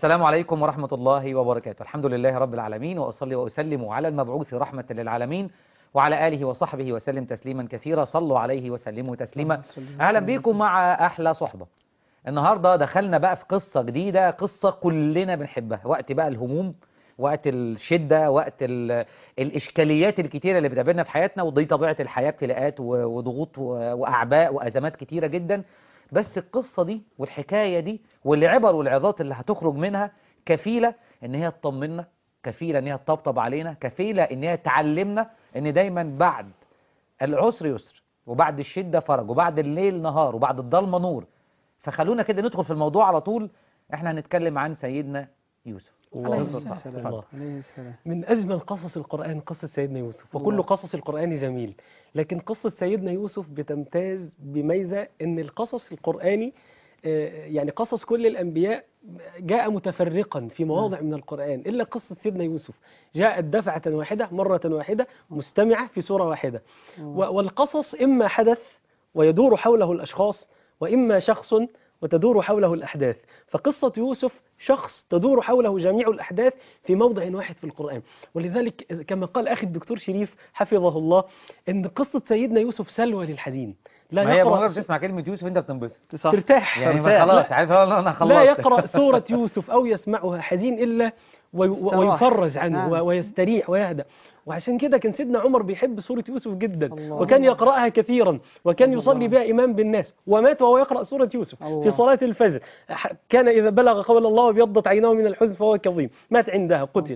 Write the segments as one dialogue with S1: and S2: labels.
S1: السلام عليكم ورحمة الله وبركاته الحمد لله رب العالمين وأصلي وأسلم على المبعوث رحمة للعالمين وعلى آله وصحبه وسلم تسليما كثيرا صلوا عليه وسلموا تسليما أهلا بيكم مع أحلى صحبة النهاردة دخلنا بقى في قصة جديدة قصة كلنا بنحبها وقت بقى الهموم وقت الشدة وقت ال- الإشكاليات الكتيرة اللي بتقابلنا في حياتنا ودي طبيعة الحياة ابتلاءات و- وضغوط و- وأعباء وأزمات كتيرة جدا بس القصة دي والحكاية دي والعبر والعظات اللي هتخرج منها كفيلة ان هي تطمنا كفيلة ان هي تطبطب علينا كفيلة ان هي تعلمنا ان دايما بعد العسر يسر وبعد الشدة فرج وبعد الليل نهار وبعد الضلمة نور فخلونا كده ندخل في الموضوع على طول احنا هنتكلم عن سيدنا يوسف
S2: الله
S1: اتفضل.
S2: السلام.
S1: اتفضل.
S2: الله.
S3: عليه السلام
S2: من أجمل قصص القرآن قصة سيدنا يوسف وكل
S3: الله.
S2: قصص القرآن جميل لكن قصة سيدنا يوسف بتمتاز بميزة أن القصص القرآني آه، يعني قصص كل الأنبياء جاء متفرقا في مواضع من القرآن إلا قصة سيدنا يوسف جاءت دفعة واحدة مرة واحدة مستمعة في سورة واحدة و- والقصص إما حدث ويدور حوله الأشخاص وإما شخص وتدور حوله الأحداث فقصة يوسف شخص تدور حوله جميع الأحداث في موضع واحد في القرآن ولذلك كما قال أخي الدكتور شريف حفظه الله إن قصة سيدنا يوسف سلوى للحزين لا
S1: ما هي
S2: يقرأ
S1: مجرد
S2: س-
S1: تسمع كلمة يوسف انت بتنبسط
S2: ترتاح
S1: يعني ما
S2: ترتاح.
S1: خلاص
S2: لا-
S1: عارف انا أنا خلصت
S2: لا يقرأ سورة يوسف أو يسمعها حزين إلا وي-
S3: استراح.
S2: ويفرج عنه
S3: نعم.
S2: و- ويستريح ويهدأ وعشان كده كان سيدنا عمر بيحب سورة يوسف جدا
S3: الله.
S2: وكان يقرأها كثيرا وكان
S3: الله.
S2: يصلي بها إمام بالناس ومات وهو يقرأ سورة يوسف
S3: الله.
S2: في صلاة الفجر ح- كان إذا بلغ قول الله وابيضت عيناه من الحزن فهو كظيم مات عندها قتل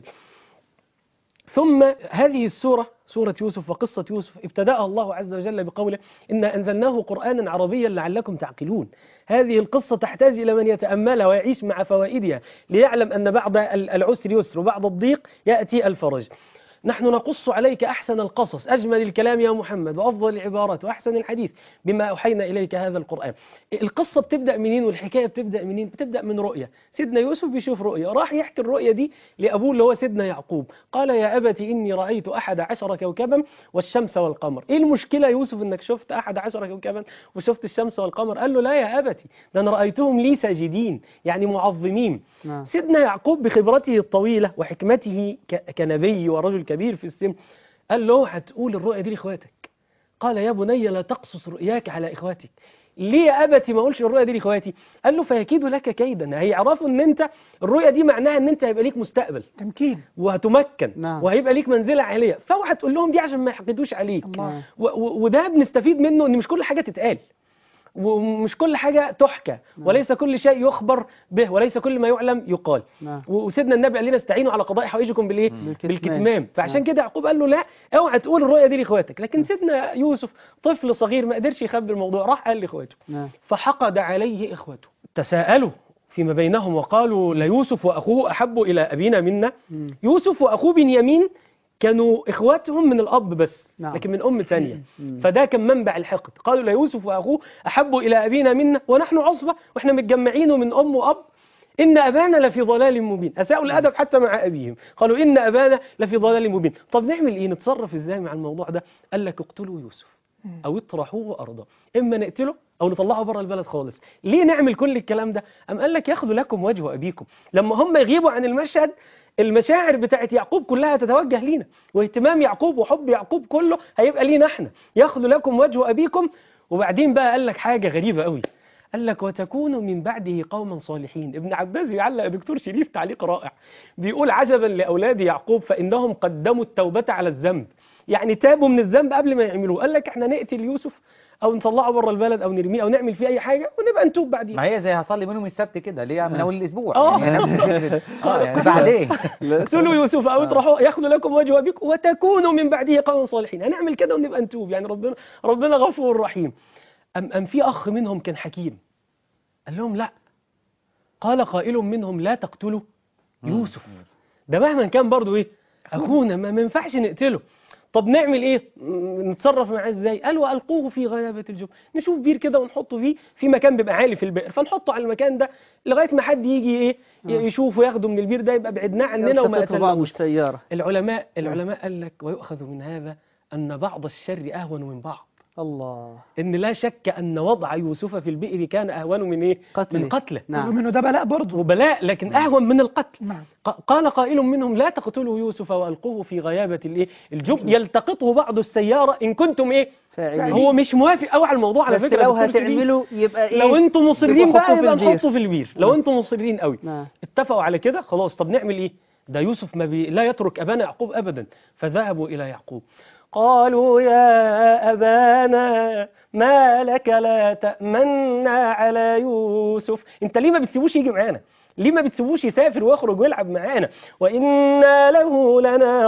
S2: ثم هذه السورة سورة يوسف وقصة يوسف ابتدأها الله عز وجل بقوله إنا أنزلناه قرآنا عربيا لعلكم تعقلون هذه القصة تحتاج إلى من يتأملها ويعيش مع فوائدها ليعلم أن بعد ال- العسر يسر وبعد الضيق يأتي الفرج نحن نقص عليك أحسن القصص أجمل الكلام يا محمد وأفضل العبارات وأحسن الحديث بما أوحينا إليك هذا القرآن القصة بتبدأ منين والحكاية بتبدأ منين بتبدأ من رؤية سيدنا يوسف بيشوف رؤية راح يحكي الرؤية دي لأبوه اللي هو سيدنا يعقوب قال يا أبت إني رأيت أحد عشر كوكبا والشمس والقمر إيه المشكلة يا يوسف إنك شفت أحد عشر كوكبا وشفت الشمس والقمر قال له لا يا أبتي ده أنا رأيتهم لي ساجدين يعني معظمين
S3: نعم
S2: سيدنا يعقوب بخبرته الطويلة وحكمته ك- كنبي ورجل كبير في السن قال له هتقول الرؤيا دي لاخواتك قال يا بني لا تقصص رؤياك على اخواتك ليه يا ابتي ما اقولش الرؤيا دي لاخواتي قال له فيكيدوا لك كيدا هيعرفوا ان انت الرؤيا دي معناها ان انت هيبقى ليك مستقبل
S3: تمكين
S2: وهتمكن
S3: نعم.
S2: وهيبقى ليك منزله عاليه فاوعى تقول لهم دي عشان ما يحقدوش عليك
S3: الله.
S2: و- و- وده بنستفيد منه ان مش كل حاجه تتقال ومش كل حاجه تحكى وليس كل شيء يخبر به وليس كل ما يعلم يقال
S3: نعم
S2: و- وسيدنا النبي قال لنا استعينوا على قضاء حوائجكم بالايه
S3: بالكتمان.
S2: بالكتمان فعشان
S3: نعم.
S2: كده يعقوب قال له لا اوعى تقول الرؤيا دي لاخواتك لكن سيدنا يوسف طفل صغير ما قدرش يخبي الموضوع راح قال لاخواته
S3: نعم
S2: فحقد عليه اخوته تساءلوا فيما بينهم وقالوا ليوسف واخوه احب الى ابينا منا
S3: مم.
S2: يوسف واخوه بنيامين كانوا اخواتهم من الاب بس
S3: نعم.
S2: لكن من ام ثانيه
S3: مم.
S2: فده كان منبع الحقد قالوا ليوسف واخوه احب الى ابينا منا ونحن عصبه واحنا متجمعين من ام واب إن أبانا لفي ضلال مبين أساءوا الأدب حتى مع أبيهم قالوا إن أبانا لفي ضلال مبين طب نعمل إيه نتصرف إزاي مع الموضوع ده قال لك اقتلوا يوسف أو اطرحوه أرضا إما نقتله أو نطلعه بره البلد خالص ليه نعمل كل الكلام ده أم قال لك ياخدوا لكم وجه أبيكم لما هم يغيبوا عن المشهد المشاعر بتاعت يعقوب كلها تتوجه لينا واهتمام يعقوب وحب يعقوب كله هيبقى لينا احنا ياخدوا لكم وجه أبيكم وبعدين بقى قال لك حاجة غريبة قوي قال لك وتكونوا من بعده قوما صالحين ابن عباس يعلق دكتور شريف تعليق رائع بيقول عجبا لأولاد يعقوب فإنهم قدموا التوبة على الذنب يعني تابوا من الذنب قبل ما يعملوه قال لك احنا نقتل يوسف او نطلعه بره البلد او نرميه او نعمل فيه اي حاجه ونبقى نتوب بعدين
S1: ما هي زي هصلي منهم السبت كده ليه من اول الاسبوع
S2: آه.
S1: يعني نفس فكرة. اه يعني بعدين
S2: اقتلوا يوسف او اطرحوه ياخذوا لكم وجه ابيكم وتكونوا من بعده قوما صالحين هنعمل كده ونبقى نتوب يعني ربنا ربنا غفور رحيم ام ام في اخ منهم كان حكيم قال لهم لا قال قائل منهم لا تقتلوا يوسف ده مهما كان برضو ايه اخونا ما ما ينفعش نقتله طب نعمل ايه م- نتصرف معاه ازاي قال والقوه في غيابه الجب نشوف بير كده ونحطه فيه في مكان بيبقى عالي في البئر فنحطه على المكان ده لغايه ما حد يجي ايه ي-
S3: آه.
S2: يشوفه ياخده من البير ده يبقى بعدناه عننا وما
S3: يلتقطوا بعض
S2: قتلناهوش
S3: السيارة
S2: العلماء العلماء قال لك ويؤخذ من هذا ان بعض الشر اهون من بعض
S3: الله
S2: ان لا شك ان وضع يوسف في البئر كان اهون من ايه
S3: قتله.
S2: من قتله
S3: نعم
S4: رغم انه ده بلاء برضه
S2: وبلاء لكن اهون من القتل
S4: نعم
S2: ق- قال قائل منهم لا تقتلوا يوسف والقوه في غيابه الايه الجب يلتقطه بعض السياره ان كنتم ايه
S3: فاعلين
S2: هو مش موافق قوي على الموضوع على
S3: بس
S2: فكره
S3: لو
S2: دكتور سليم.
S3: هتعملوا يبقى ايه
S2: لو انتم مصرين
S3: يبقى
S2: بقى
S3: حطوه في
S2: يبقى
S3: البير.
S2: نحطه في البير لو
S3: نعم.
S2: انتم مصرين قوي
S3: نعم
S2: اتفقوا على كده خلاص طب نعمل ايه ده يوسف ما بي... لا يترك ابانا يعقوب ابدا فذهبوا الى يعقوب قالوا يا ابانا ما لك لا تامنا على يوسف انت ليه ما بتسيبوش يجي معانا ليه ما بتسيبوش يسافر ويخرج ويلعب معانا وانا له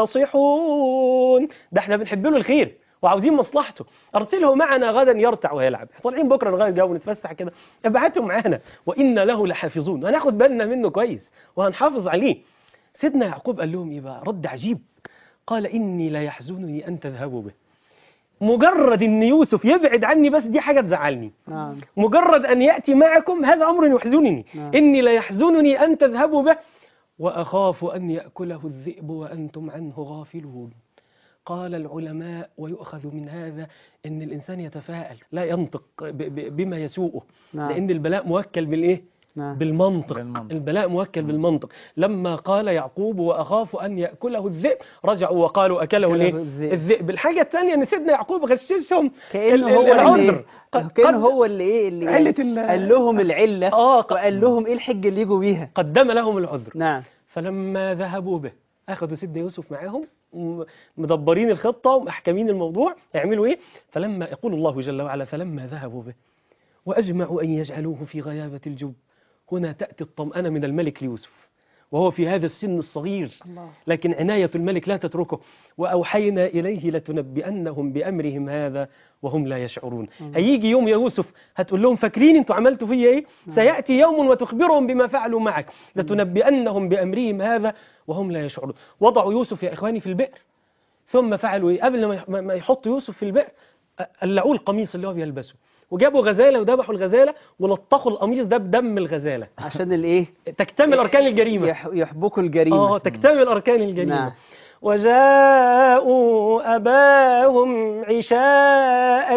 S2: لناصحون ده احنا بنحب له الخير وعاوزين مصلحته ارسله معنا غدا يرتع ويلعب طالعين بكره نغير جو ونتفسح كده ابعته معانا وان له لحافظون هناخد بالنا منه كويس وهنحافظ عليه سيدنا يعقوب قال لهم ايه بقى رد عجيب قال اني لا يحزنني ان تذهبوا به مجرد ان يوسف يبعد عني بس دي حاجه تزعلني
S3: نعم
S2: مجرد ان ياتي معكم هذا امر يحزنني
S3: نعم.
S2: اني لا يحزنني ان تذهبوا به واخاف ان ياكله الذئب وانتم عنه غافلون قال العلماء ويؤخذ من هذا ان الانسان يتفاءل لا ينطق ب- ب- بما يسوءه
S3: نعم
S2: لان البلاء موكل بالايه
S3: نعم
S2: بالمنطق.
S1: بالمنطق.
S2: البلاء موكل بالمنطق لما قال يعقوب واخاف ان ياكله الذئب رجعوا وقالوا اكله
S3: أكله
S2: الايه
S3: الذئب.
S2: الذئب الحاجه الثانيه ان سيدنا يعقوب غششهم
S3: كأنه
S2: ال-
S3: هو
S2: العذر.
S3: اللي
S2: قد-
S3: كأنه
S2: قد-
S3: هو اللي ايه اللي
S4: علة ال-
S3: قال لهم العلة
S2: اه ق-
S3: وقال لهم ايه الحجة اللي يجوا بيها
S2: قدم لهم العذر
S3: نعم
S2: فلما ذهبوا به اخذوا سيدنا يوسف معاهم م- مدبرين الخطه ومحكمين الموضوع يعملوا ايه فلما يقول الله جل وعلا فلما ذهبوا به واجمعوا ان يجعلوه في غيابه الجب هنا تاتي الطمانه من الملك ليوسف وهو في هذا السن الصغير
S4: الله
S2: لكن عناية الملك لا تتركه وأوحينا إليه لتنبئنهم بأمرهم هذا وهم لا يشعرون هيجي يوم يا يوسف هتقول لهم فاكرين انتوا عملتوا فيا ايه سيأتي يوم وتخبرهم بما فعلوا معك لتنبئنهم بأمرهم هذا وهم لا يشعرون وضعوا يوسف يا إخواني في البئر ثم فعلوا ايه قبل ما يح- ما- ما يحطوا يوسف في البئر قلعوه القميص اللي هو بيلبسه وجابوا غزالة وذبحوا الغزالة ولطخوا القميص ده بدم الغزالة
S3: عشان الايه
S2: تكتمل أركان الجريمة
S3: يح- يحبكوا الجريمة
S2: اه تكتمل أركان الجريمة
S3: نعم.
S2: وجاءوا أباهم عشاء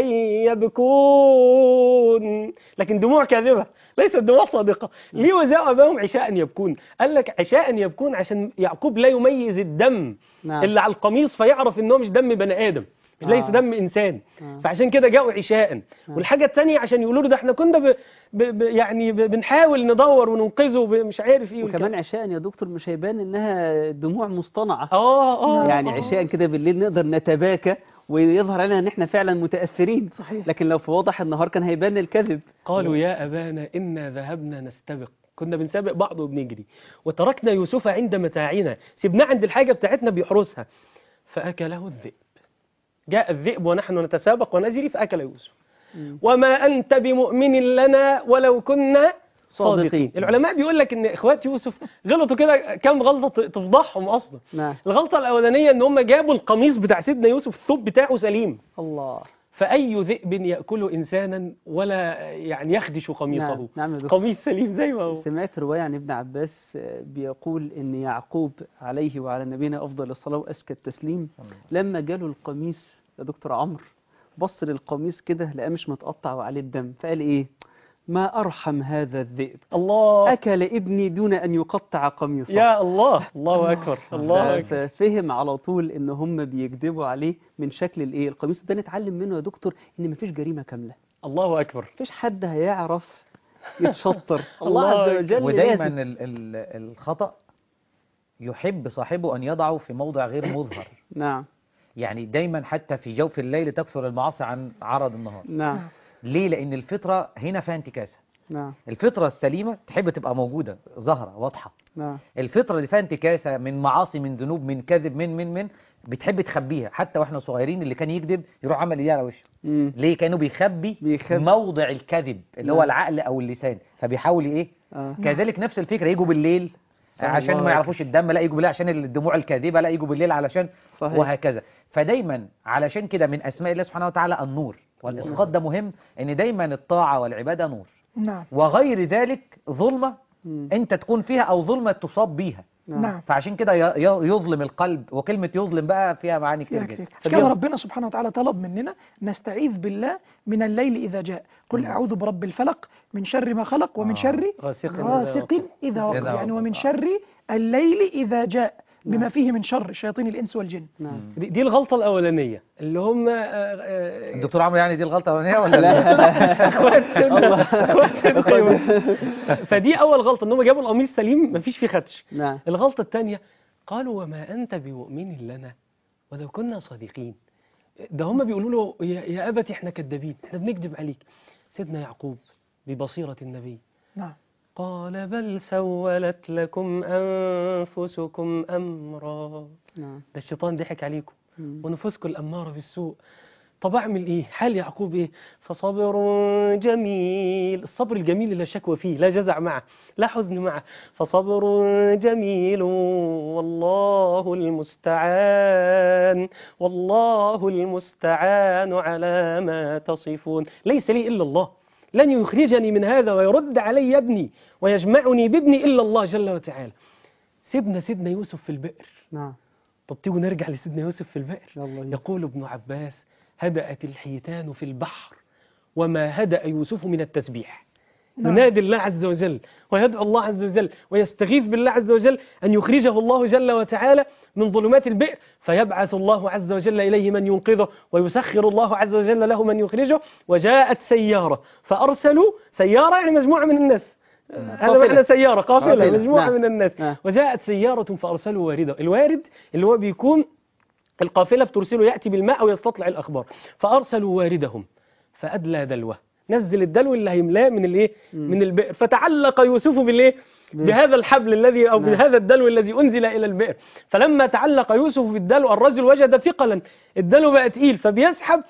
S2: يبكون لكن دموع كاذبة ليست دموع صادقة ليه وجاءوا أباهم عشاء يبكون قال لك عشاء يبكون عشان يعقوب لا يميز الدم
S3: نعم
S2: اللي على القميص فيعرف ان هو مش دم بني ادم مش ليس
S3: آه.
S2: دم انسان
S3: آه.
S2: فعشان كده جاءوا عشاء والحاجه الثانيه عشان يقولوا له ده احنا كنا ب... ب... ب... يعني ب... بنحاول ندور وننقذه ب... مش عارف ايه
S3: وكمان
S2: والكلام.
S3: عشاء يا دكتور مش هيبان انها دموع مصطنعة
S2: اه اه
S3: يعني
S2: آه.
S3: عشاء كده بالليل نقدر نتباكى ويظهر لنا ان احنا فعلا متاثرين
S4: صحيح.
S3: لكن لو في وضح النهار كان هيبان الكذب
S2: قالوا يا أبانا إنا ذهبنا نستبق كنا بنسابق بعض وبنجري وتركنا يوسف عند متاعنا سيبناه عند الحاجة بتاعتنا بيحرسها فأكله الذئب جاء الذئب ونحن نتسابق ونجري فأكل يوسف
S3: مم.
S2: وما أنت بمؤمن لنا ولو كنا صادقين
S3: صادقين.
S2: العلماء بيقول لك إن إخوات يوسف غلطوا كده كام غلطة تفضحهم أصلا
S3: نعم
S2: الغلطة الأولانية إن هم جابوا القميص بتاع سيدنا يوسف الثوب بتاعه سليم
S3: الله
S2: فأي ذئب يأكل إنسانا ولا يعني يخدش قميصه
S3: نعم نعم يا دكتور
S2: قميص سليم زي ما هو
S3: سمعت رواية عن ابن عباس آه، بيقول ان يعقوب عليه وعلى نبينا افضل الصلاة وازكى التسليم لما جاله القميص يا دكتور عمرو بص للقميص كده لقاه مش متقطع وعليه الدم فقال ايه ما ارحم هذا الذئب
S2: الله
S3: اكل ابني دون ان يقطع قميصه
S2: يا الله الله أكبر الله أكبر
S3: ففهم على طول ان هم بيكذبوا عليه من شكل الايه القميص ده نتعلم منه يا دكتور ان مفيش جريمه كامله
S2: الله أكبر
S3: مفيش حد هيعرف يتشطر
S2: الله
S3: الله عز
S2: أكبر.
S3: وجل
S1: ودايما
S3: لازم
S1: ال ال الخطأ يحب صاحبه أن يضعه في موضع غير مظهر
S3: نعم
S1: يعني دايما حتى في جوف الليل تكثر المعاصي عن عرض النهار
S3: نعم
S1: ليه لأن الفطرة هنا فيها انتكاسة
S3: نعم
S1: الفطرة السليمة تحب تبقى موجودة ظاهرة واضحة
S3: نعم
S1: الفطرة اللي فيها انتكاسة من معاصي من ذنوب من كذب من من من بتحب تخبيها حتى واحنا صغيرين اللي كان يكذب يروح عمل ايديه على وشه
S3: مم.
S1: ليه كانه بيخبي,
S3: بيخبي.
S1: موضع الكذب اللي هو
S3: نعم.
S1: العقل او اللسان فبيحاول ايه
S3: آه.
S1: كذلك نفس الفكره يجوا بالليل
S3: صح
S1: عشان
S3: الله
S1: ما يعرفوش الدم لا يجوا بالليل عشان الدموع الكاذبه لا يجوا بالليل علشان
S3: صحيح.
S1: وهكذا فدايما علشان كده من اسماء الله سبحانه وتعالى النور والاسقاط ده مهم ان دايما الطاعه والعباده نور
S4: نعم
S1: وغير ذلك ظلمه
S3: مم.
S1: انت تكون فيها او ظلمه تصاب بيها
S4: نعم
S1: فعشان كده ي- ي- يظلم القلب وكلمة يظلم بقى فيها معاني كتير
S4: فيها
S1: جدا
S4: كتير عشان كده ربنا سبحانه وتعالى طلب مننا نستعيذ بالله من الليل إذا جاء قل أعوذ برب الفلق من شر ما خلق ومن
S1: آه.
S4: شر
S2: غاسق إذا
S4: غاسق
S2: وقب.
S4: إذا وقب
S1: إذا
S4: يعني
S1: وقب،
S4: ومن
S1: آه.
S4: شر الليل إذا جاء بما فيه من شر شياطين الإنس والجن
S3: نعم
S2: دي دي الغلطة الأولانية اللي هم آه، آه،
S1: الدكتور عمرو يعني دي الغلطة الأولانية ولا لا؟
S2: اخوات سيدنا اخوات سيدنا يوسف. فدي اول غلطه ان هم جابوا القميص سليم مفيش فيه خدش
S3: نعم
S2: الغلطه الثانيه قالوا وما انت بمؤمن لنا ولو كنا صادقين ده هم بيقولوا له يا, يا ابت احنا كذابين احنا بنكذب عليك سيدنا يعقوب ببصيره النبي
S4: نعم
S2: قال بل سولت لكم انفسكم امرا
S3: نعم
S2: ده الشيطان ضحك عليكم
S3: مم.
S2: ونفوسكم الأمارة بالسوء طب أعمل إيه حال يعقوب إيه فصبر جميل الصبر الجميل اللي لا شكوى فيه لا جزع معه لا حزن معه فصبر جميل والله المستعان والله المستعان على ما تصفون ليس لي إلا الله لن يخرجني من هذا ويرد علي ابني ويجمعني بابني إلا الله جل وتعالى سيدنا سيدنا يوسف في البئر
S3: نعم
S2: طب تيجوا نرجع لسيدنا يوسف في البئر
S3: يلا بينا.
S2: يقول ابن عباس هدأت الحيتان في البحر وما هدأ يوسف من التسبيح
S4: نعم.
S2: ينادي الله عز وجل ويدعو الله عز وجل ويستغيث بالله عز وجل أن يخرجه الله جل وتعالى من ظلمات البئر فيبعث الله عز وجل إليه من ينقذه ويسخر الله عز وجل له من يخرجه وجاءت سيارة فأرسلوا سيارة يعني مجموعة من الناس هذا
S3: قافلة.
S2: معنى سيارة قافلة,
S3: قافلة.
S2: مجموعة
S3: نعم.
S2: من الناس
S3: نعم.
S2: وجاءت سيارة فأرسلوا وارده الوارد اللي هو بيكون القافلة بترسله يأتي بالماء أو يستطلع الأخبار فأرسلوا واردهم فأدلى دلوه نزل الدلو اللي هيملاه من الايه من البئر فتعلق يوسف بالايه بهذا الحبل الذي او
S3: نعم.
S2: بهذا الدلو الذي انزل الى البئر فلما تعلق يوسف بالدلو الرجل وجد ثقلا الدلو بقى تقيل فبيسحب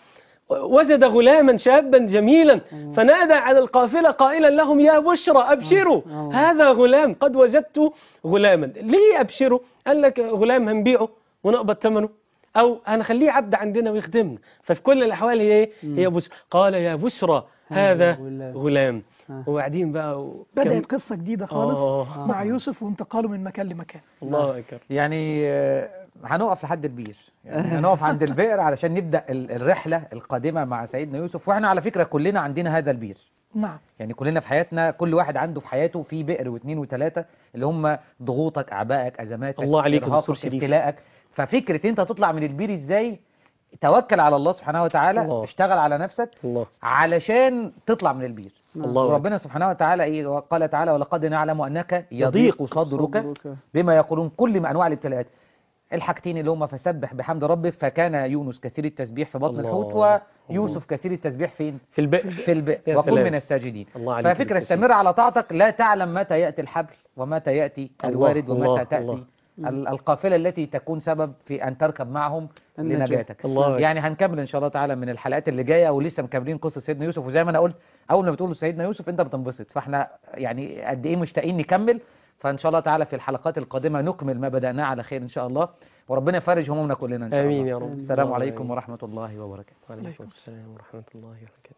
S2: وجد غلاما شابا جميلا فنادى على القافله قائلا لهم يا بشرى ابشروا
S3: آه.
S2: هذا غلام قد وجدت غلاما ليه ابشروا قال لك غلام هنبيعه ونقبض ثمنه او هنخليه عبد عندنا ويخدمنا ففي كل الاحوال هي ايه هي بشرى قال يا بشرى
S3: هذا
S2: هذا
S3: غلام.
S2: غلام
S3: آه.
S2: وبعدين بقى و-
S4: بدأت
S2: كم-
S4: قصة جديدة خالص
S2: آه.
S4: مع يوسف وانتقاله من مكان لمكان
S2: الله اكبر
S1: يعني آه، هنقف لحد البير يعني هنقف عند البئر علشان نبدأ ال- الرحلة القادمة مع سيدنا يوسف واحنا على فكرة كلنا عندنا هذا البير
S4: نعم
S1: يعني كلنا في حياتنا كل واحد عنده في حياته في بئر واثنين وثلاثة اللي هم ضغوطك أعبائك أزماتك
S2: الله عليك يا
S1: إرهاقك،
S2: دكتور شريف.
S1: ابتلاءك ففكرة انت تطلع من البير ازاي توكل على الله سبحانه وتعالى
S2: الله.
S1: اشتغل على نفسك
S2: الله
S1: علشان تطلع من البير
S2: الله
S1: وربنا سبحانه وتعالى ايه قال تعالى ولقد نعلم انك يضيق صدرك
S3: صدرك.
S1: بما يقولون كل ما انواع الابتلاءات الحاجتين اللي هم فسبح بحمد ربك فكان يونس كثير التسبيح في بطن
S2: الله.
S1: الحوت ويوسف كثير التسبيح فين
S2: في البئر
S1: في البئر
S2: يا
S1: وكن
S2: سلام.
S1: من الساجدين
S2: الله عليك
S1: ففكرة
S2: يا
S1: استمر على طاعتك لا تعلم متى يأتي الحبل ومتى يأتي
S2: الله،
S1: الوارد ومتى
S2: الله،
S1: تأتي
S2: الله.
S1: ال- القافلة التي تكون سبب في أن تركب معهم
S3: النجاة.
S1: لنجاتك
S2: الله
S1: يعني هنكمل إن شاء الله تعالى من الحلقات اللي جاية ولسه مكملين قصة سيدنا يوسف وزي ما أنا قلت أول ما بتقول سيدنا يوسف أنت بتنبسط فإحنا يعني قد إيه مشتاقين نكمل فإن شاء الله تعالى في الحلقات القادمة نكمل ما بدأناه على خير إن شاء الله وربنا يفرج همومنا كلنا إن شاء الله
S2: امين يا رب
S1: السلام
S2: الله
S1: عليكم
S2: آمين.
S1: ورحمة الله وبركاته
S2: وعليكم السلام ورحمه الله وبركاته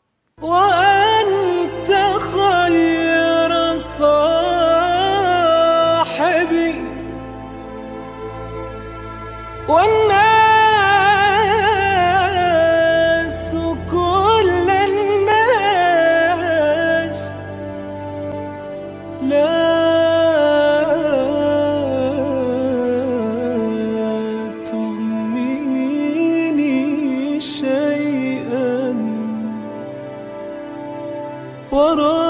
S5: وأنت خير صاحبي والناس كل الناس لا تغنيني شيئا ورا